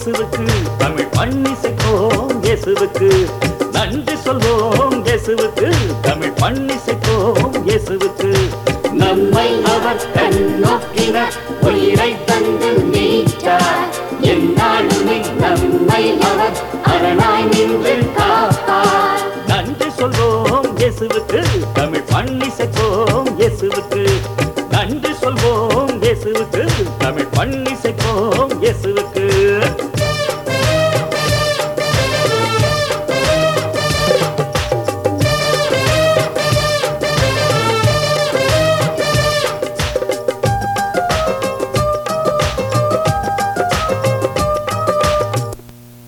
இயேசுவுக்கு தமிழ் பண்ணிசைப்போம் இயேசுவுக்கு நன்றி சொல்வோம் இயேசுவுக்கு தமிழ் பண்ணிசைப்போம் இயேசுவுக்கு நம்மை அவர் கண்ணோக்கினார் உயிரை தந்து மீட்டார் எந்நாளுமே நம்மை அவர் அரணாய் நின்று காப்பார் நன்றி சொல்வோம் இயேசுவுக்கு தமிழ் பண்ணிசைப்போம்